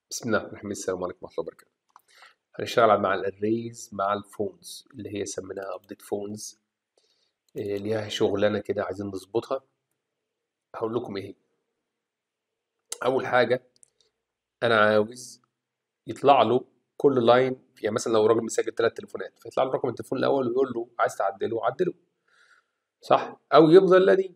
بسم الله الرحمن الرحيم السلام عليكم ورحمة الله وبركاته هنشتغل مع الاريز مع الفونز اللي هي سميناها ابديت فونز ليها شغلانة كده عايزين نظبطها هقول لكم ايه هي اول حاجة انا عاوز يطلع له كل لاين يعني مثلا لو راجل مسجل ثلاث تليفونات فيطلع له رقم التليفون الاول ويقول له عايز تعدله عدله صح او يفضل الذي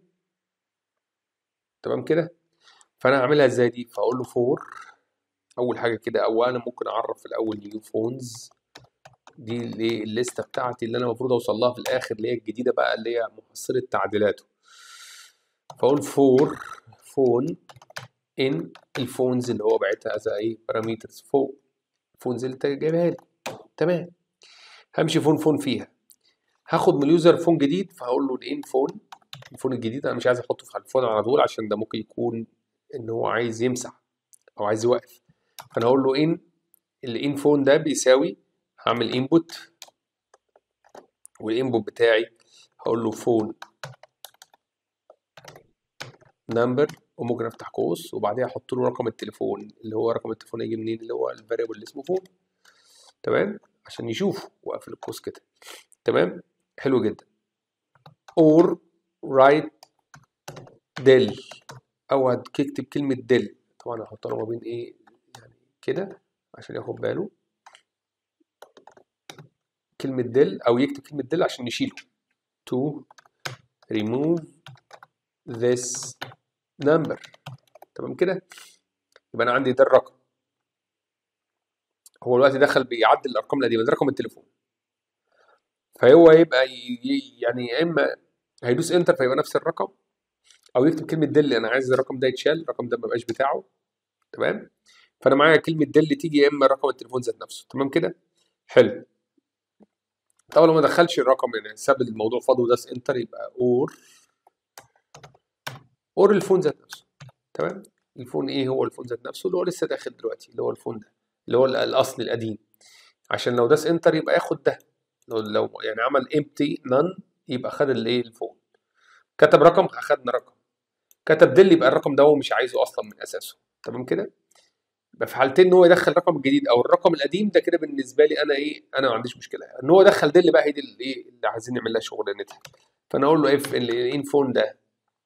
تمام كده فانا هعملها ازاي دي فاقول له فور اول حاجه كده او انا ممكن اعرف في الاول نيو فونز دي اللي الليسته بتاعتي اللي انا المفروض اوصل لها في الاخر اللي هي الجديده بقى اللي هي محصله تعديلاته فاقول فور فون ان الفونز اللي هو بعتها از ايه بارامترز فوق الفونز اللي انت جايبها لي تمام همشي فون فون فيها هاخد من اليوزر فون جديد فهقول له الان فون الفون الجديد انا مش عايز احطه في الفون على طول عشان ده ممكن يكون ان هو عايز يمسح او عايز يوقف فانا اقول له ان الان فون ده بيساوي هعمل انبوت والانبوت بتاعي هقول له فون نمبر وممكن افتح قوس وبعديها احط له رقم التليفون اللي هو رقم التليفون يجي منين اللي هو الفاريبل اللي اسمه فون تمام عشان يشوفه واقفل القوس كده تمام حلو جدا اور رايت ديل او هتكتب كلمه ديل طبعا هحط له ما بين ايه يعني كده عشان ياخد باله كلمة ديل أو يكتب كلمة ديل عشان نشيله to remove this number تمام كده يبقى أنا عندي ده الرقم هو دلوقتي دخل بيعدل الأرقام القديمة ده رقم التليفون فهو يبقى ي- يعني يا إما هيدوس انتر فيبقى نفس الرقم أو يكتب كلمة ديل أنا عايز الرقم ده يتشال الرقم ده مبقاش بتاعه تمام فانا معايا كلمه دل تيجي يا اما رقم التليفون ذات نفسه تمام كده حلو طبعا لو ما دخلش الرقم يعني ساب الموضوع فاضي وداس انتر يبقى اور اور الفون ذات نفسه تمام الفون ايه هو الفون ذات نفسه اللي هو لسه داخل دلوقتي اللي هو الفون ده اللي هو الاصل القديم عشان لو داس انتر يبقى ياخد ده لو, لو يعني عمل empty none يبقى خد الايه الفون كتب رقم اخدنا رقم كتب دل يبقى الرقم ده هو مش عايزه اصلا من اساسه تمام كده يبقى في حالتين ان هو يدخل الرقم الجديد او الرقم القديم ده كده بالنسبه لي انا ايه انا ما عنديش مشكله ان هو دخل دل بقى هي دي الايه اللي عايزين نعمل لها شغلانتها فانا اقول له اف الان فون ده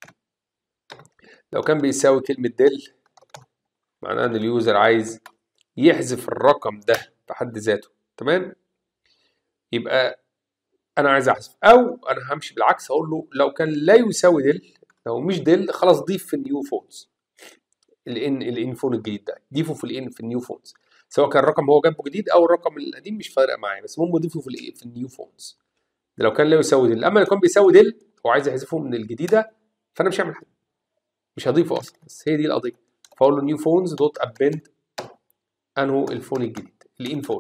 لو كان بيساوي كلمه دل معناه ان اليوزر عايز يحذف الرقم ده في حد ذاته تمام يبقى انا عايز احذف او انا همشي بالعكس هقول له لو كان لا يساوي دل لو مش دل خلاص ضيف في النيو فونز الان الان فون الجديد ده ضيفه في الان في النيو فونز سواء كان الرقم هو جنبه جديد او الرقم القديم مش فارقه معايا بس المهم ضيفه في الايه في النيو فونز ده لو كان لا يساوي دل اما لو كان بيساوي دل هو عايز يحذفه من الجديده فانا مش هعمل حاجه مش هضيفه اصلا بس هي دي القضيه فاقول له نيو فونز دوت ابند انه الفون الجديد الان فون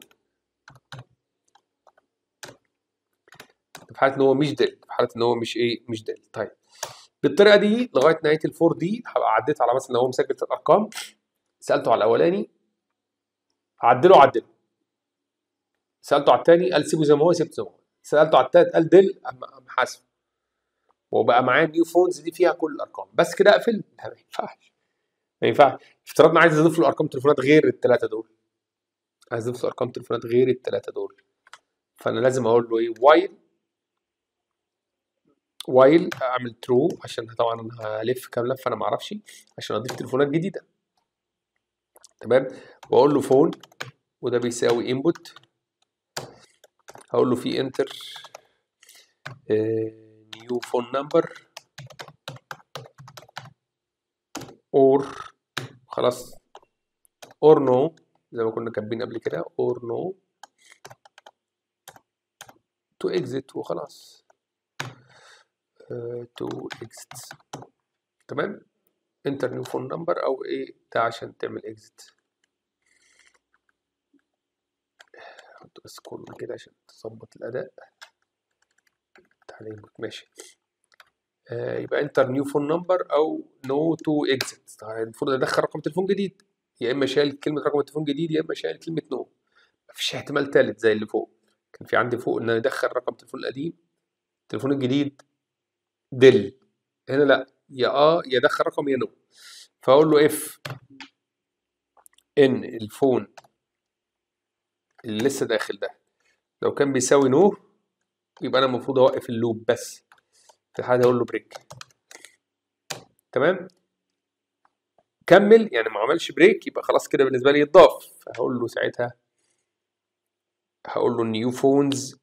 في حاله ان هو مش دل في حاله ان هو مش ايه مش دل طيب بالطريقه دي لغايه نهايه الفور دي هبقى عديت على مثلا لو هو مسجل ثلاث ارقام سالته على الاولاني عدله عدله سالته على الثاني قال سيبه زي ما هو سيبته زي ما هو سالته على الثالث قال دل قام قام حاسبه وبقى معايا نيو فونز دي فيها كل الارقام بس كده اقفل لا ما ينفعش ما ينفعش افترضنا عايز اضيف له ارقام تليفونات غير الثلاثه دول عايز اضيف له ارقام تليفونات غير الثلاثه دول فانا لازم اقول له ايه وايل وايل اعمل ترو عشان طبعا انا هلف كام لفه انا ما اعرفش عشان اضيف تليفونات جديده تمام واقول له فون وده بيساوي انبوت هقول له في انتر نيو فون نمبر اور خلاص اور نو زي ما كنا كاتبين قبل كده اور نو تو اكزيت وخلاص تو اكزيت تمام انتر نيو فون نمبر او ايه ده عشان تعمل اكزيت حط بس كله كده عشان تظبط الاداء تعالى input. ماشي آه يبقى انتر نيو فون نمبر او نو تو اكزيت المفروض ادخل رقم تليفون جديد يا اما شايل كلمه رقم التليفون جديد يا اما شايل كلمه نو مفيش احتمال ثالث زي اللي فوق كان في عندي فوق ان انا ادخل رقم التليفون القديم التليفون الجديد دل هنا لا يا اه يا دخل رقم يا نو فاقول له اف ان الفون اللي لسه داخل ده لو كان بيساوي نو يبقى انا المفروض اوقف اللوب بس في الحاله دي اقول له بريك تمام كمل يعني ما عملش بريك يبقى خلاص كده بالنسبه لي يتضاف فهقول له ساعتها هقول له نيو فونز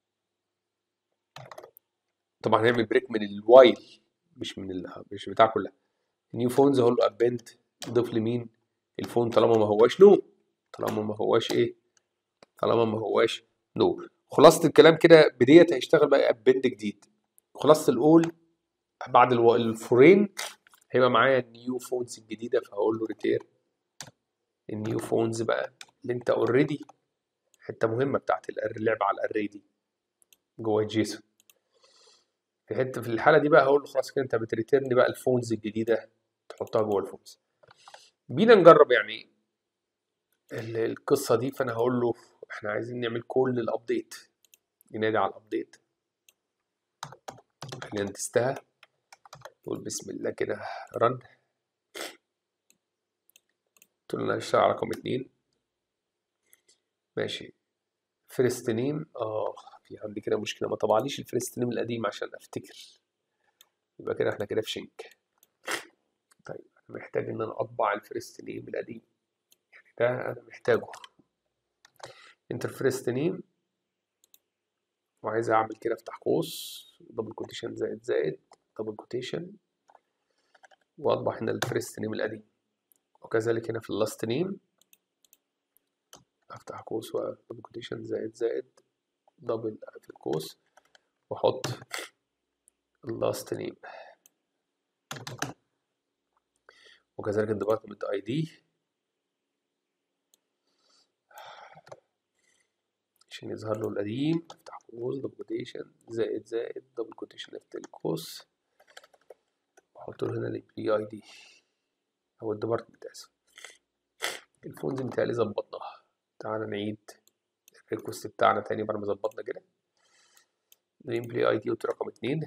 طبعا هنعمل بريك من الوايل مش من ال... مش بتاع كلها نيو فونز هقول له ابنت ضيف لي مين الفون طالما ما هواش نو طالما ما هواش ايه طالما ما هواش نو خلاصة الكلام كده بديت هيشتغل بقى ابند جديد خلاصة الاول بعد الو... الفورين هيبقى معايا النيو فونز الجديدة فهقول له ريتير النيو فونز بقى اللي انت اوريدي حتة مهمة بتاعت اللعبة على الاري دي جوه جيسون في حته في الحاله دي بقى هقول له خلاص كده انت بتريتيرن بقى الفونز الجديده تحطها جوه الفونز بينا نجرب يعني ال- القصه دي فانا هقول له احنا عايزين نعمل كل الابديت ينادي على الابديت خلينا نتستها نقول بسم الله كده رن قلت له انا هشتغل على رقم اتنين ماشي فيرست نيم اه في عندي كده مشكله ما طبعليش الفيرست نيم القديم عشان افتكر يبقى كده احنا كده في شنك طيب انا محتاج ان انا اطبع الفيرست نيم القديم يعني ده انا محتاجه انتر فيرست نيم وعايز اعمل كده افتح قوس دبل كوتيشن زائد زائد دبل كوتيشن واطبع هنا الفيرست نيم القديم وكذلك هنا في اللاست نيم افتح قوس ودبل كوتيشن زائد زائد دبل في القوس واحط اللاست نيم وكذلك الديبارتمنت اي دي عشان يظهر له القديم افتح قوس دبل كوتيشن زائد زائد دبل كوتيشن افتح القوس واحط له هنا البي اي دي او الديبارتمنت اسف الفونز متهيألي ظبطناها تعالى نعيد الريكوست بتاعنا تاني بعد ما ظبطنا كده الامبلي اي دي قلت رقم اتنين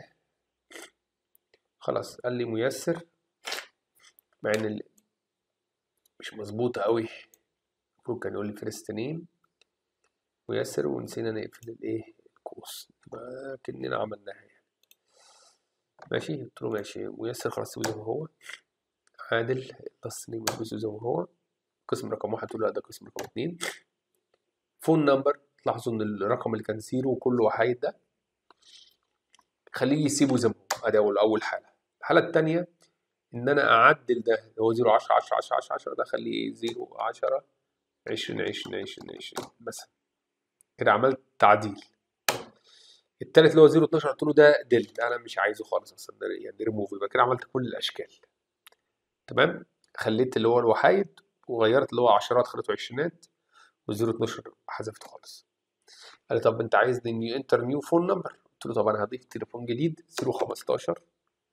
خلاص قال لي ميسر مع ان ال- مش مظبوطة قوي المفروض كان يقول لي فيرست نيم ميسر ونسينا نقفل الايه القوس يبقى كأننا عملناها يعني ماشي قلت له ماشي ميسر خلاص سيبه زي ما هو عادل بس نيم الجزء زي ما هو قسم رقم واحد تقول لا ده قسم رقم اتنين فون نمبر تلاحظوا ان الرقم اللي كان زيرو وكله وحيد ده خليه يسيبه زي ما هو ادي اول اول حاله الحاله الثانيه ان انا اعدل ده اللي هو 0 10 10 10 10 10 ده اخليه 0 10 20 20 20 20 مثلا كده عملت تعديل التالت اللي هو 0 12 قلت له ده ديلت انا مش عايزه خالص اصلا ده يعني ريموف يبقى كده عملت كل الاشكال تمام خليت اللي هو الوحايد وغيرت اللي هو عشرات خليته عشرينات و0 12 حذفته خالص قال لي طب انت عايز نيو انتر نيو فون نمبر قلت له طب انا هضيف تليفون جديد 0 15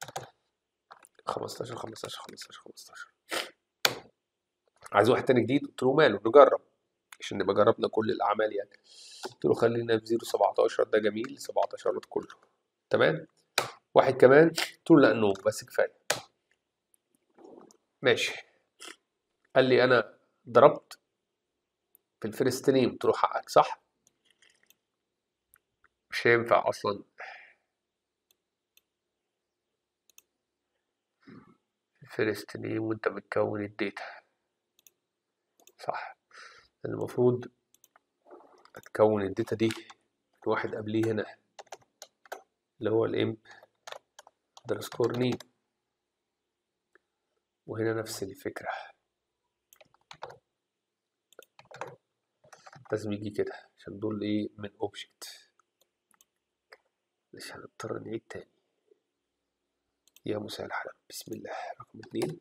15 15 15 15 عايز واحد تاني جديد قلت له ماله نجرب عشان نبقى جربنا كل الاعمال يعني قلت له خلينا في 0 17 ده جميل 17 كله تمام واحد كمان قلت له لا نو بس كفايه ماشي قال لي انا ضربت في الفيرست نيم قلت له حقك صح مش هينفع اصلا الفيرست نيم وانت بتكون الداتا صح المفروض هتكون الداتا دي واحد قبليه هنا اللي هو الامب اندرسكور نيم وهنا نفس الفكرة لازم يجي كده عشان دول ايه من اوبجكت مش هنضطر نعيد تاني يا مساء الحال بسم الله رقم اتنين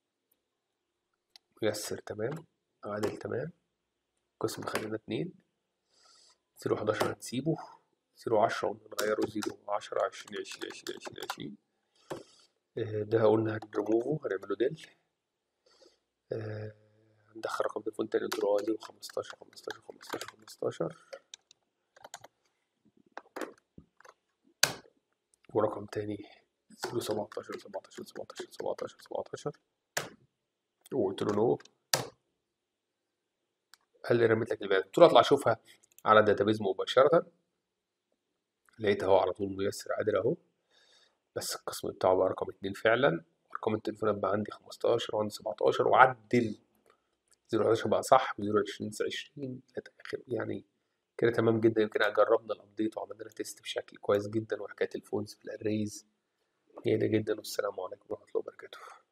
ميسر تمام عادل تمام قسم خلينا اتنين زيرو حداشر هنسيبه زيرو عشرة نغيره زيرو عشرة عشرين عشرين عشرين عشرين عشرين ده قلنا هنريموفه هنعمله ديل آه، هندخل رقم تليفون تاني قلت له اه زيرو خمستاشر خمستاشر خمستاشر خمستاشر ورقم تاني زيرو سبعتاشر سبعتاشر سبعتاشر سبعتاشر سبعتاشر وقلت له نو قال لي رميت لك البيانات قلت له اطلع اشوفها على الداتابيز مباشره لقيت اهو على طول ميسر عادل اهو بس القسم بتاعه بقى رقم اتنين فعلا ارقام التليفونات بقى عندي 15 وعندي 17 وعدل 011 بقى صح و 020 20 يعني كده تمام جدا يمكن جربنا الابديت وعملنا تيست بشكل كويس جدا وحكايه الفونز في الاريز هي ده جدا والسلام عليكم ورحمه الله وبركاته